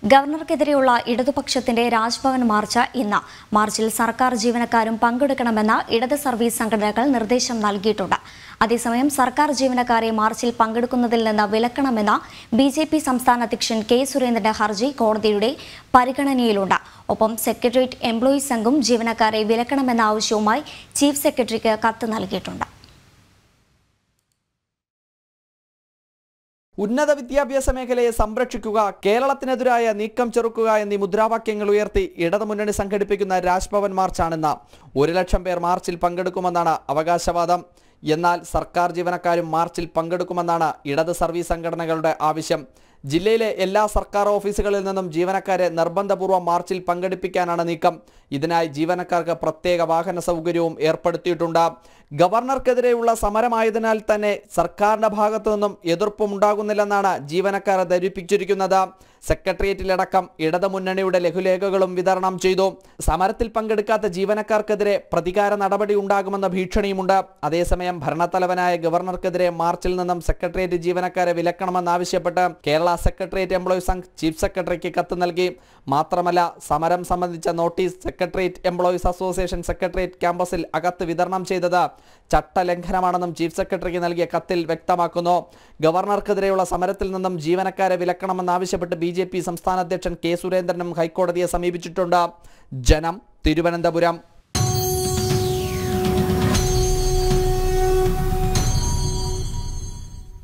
ഗവർണർക്കെതിരെയുള്ള ഇടതുപക്ഷത്തിന്റെ രാജ്ഭവൻ മാർച്ച് ഇന്ന് മാർച്ചിൽ സർക്കാർ ജീവനക്കാരും പങ്കെടുക്കണമെന്ന് ഇടത് സർവീസ് സംഘടനകൾ നിർദ്ദേശം നൽകിയിട്ടുണ്ട് അതേസമയം സർക്കാർ ജീവനക്കാരെ മാർച്ചിൽ പങ്കെടുക്കുന്നതിൽ നിന്ന് വിലക്കണമെന്ന ബി ജെ പി സംസ്ഥാന അധ്യക്ഷൻ കെ സുരേന്ദ്രന്റെ ഹർജി കോടതിയുടെ പരിഗണനയിലുണ്ട് ഒപ്പം സെക്രട്ടേറിയറ്റ് എംപ്ലോയീസ് സംഘം ജീവനക്കാരെ വിലക്കണമെന്ന ആവശ്യവുമായി ചീഫ് സെക്രട്ടറിക്ക് കത്ത് നൽകിയിട്ടുണ്ട് ഉന്നത വിദ്യാഭ്യാസ മേഖലയെ സംരക്ഷിക്കുക കേരളത്തിനെതിരായ നീക്കം ചെറുക്കുക എന്നീ മുദ്രാവാക്യങ്ങൾ ഉയർത്തി ഇടതുമുന്നണി സംഘടിപ്പിക്കുന്ന രാജ്ഭവൻ മാർച്ചാണിന്ന് ഒരു ലക്ഷം പേർ മാർച്ചിൽ പങ്കെടുക്കുമെന്നാണ് അവകാശവാദം എന്നാൽ സർക്കാർ ജീവനക്കാരും മാർച്ചിൽ പങ്കെടുക്കുമെന്നാണ് ഇടത് സർവീസ് സംഘടനകളുടെ ആവശ്യം ജില്ലയിലെ എല്ലാ സർക്കാർ ഓഫീസുകളിൽ നിന്നും ജീവനക്കാരെ നിർബന്ധപൂർവ്വം മാർച്ചിൽ പങ്കെടുപ്പിക്കാനാണ് നീക്കം ഇതിനായി ജീവനക്കാർക്ക് പ്രത്യേക വാഹന സൗകര്യവും ഏർപ്പെടുത്തിയിട്ടുണ്ട് ഗവർണർക്കെതിരെയുള്ള സമരമായതിനാൽ തന്നെ സർക്കാരിന്റെ ഭാഗത്തു നിന്നും എതിർപ്പുണ്ടാകുന്നില്ലെന്നാണ് ജീവനക്കാരെ ധരിപ്പിച്ചിരിക്കുന്നത് സെക്രട്ടേറിയറ്റിലടക്കം ഇടതുമുന്നണിയുടെ ലഘുലേഖകളും വിതരണം ചെയ്തു സമരത്തിൽ പങ്കെടുക്കാത്ത ജീവനക്കാർക്കെതിരെ പ്രതികാര നടപടി ഉണ്ടാകുമെന്ന ഭീഷണിയുമുണ്ട് അതേസമയം ഭരണത്തലവനായ ഗവർണർക്കെതിരെ മാർച്ചിൽ നിന്നും സെക്രട്ടേറിയറ്റ് ജീവനക്കാരെ വിലക്കണമെന്നാവശ്യപ്പെട്ട് Kerala secretariat employees Sangh chief സെക്രട്ടറിക്ക് കത്ത് നൽകി മാത്രമല്ല സമരം സംബന്ധിച്ച notice secretariat employees association secretariat ക്യാമ്പസിൽ അകത്ത് വിതരണം ചെയ്തത് ചട്ടലംഘനമാണെന്നും ചീഫ് സെക്രട്ടറിക്ക് നൽകിയ കത്തിൽ വ്യക്തമാക്കുന്നു ഗവർണർക്കെതിരെയുള്ള സമരത്തിൽ നിന്നും ജീവനക്കാരെ വിലക്കണമെന്നാവശ്യപ്പെട്ട് ബി ജെ പി സംസ്ഥാന അധ്യക്ഷൻ കെ സുരേന്ദ്രനും ഹൈക്കോടതിയെ സമീപിച്ചിട്ടുണ്ട് ജനം തിരുവനന്തപുരം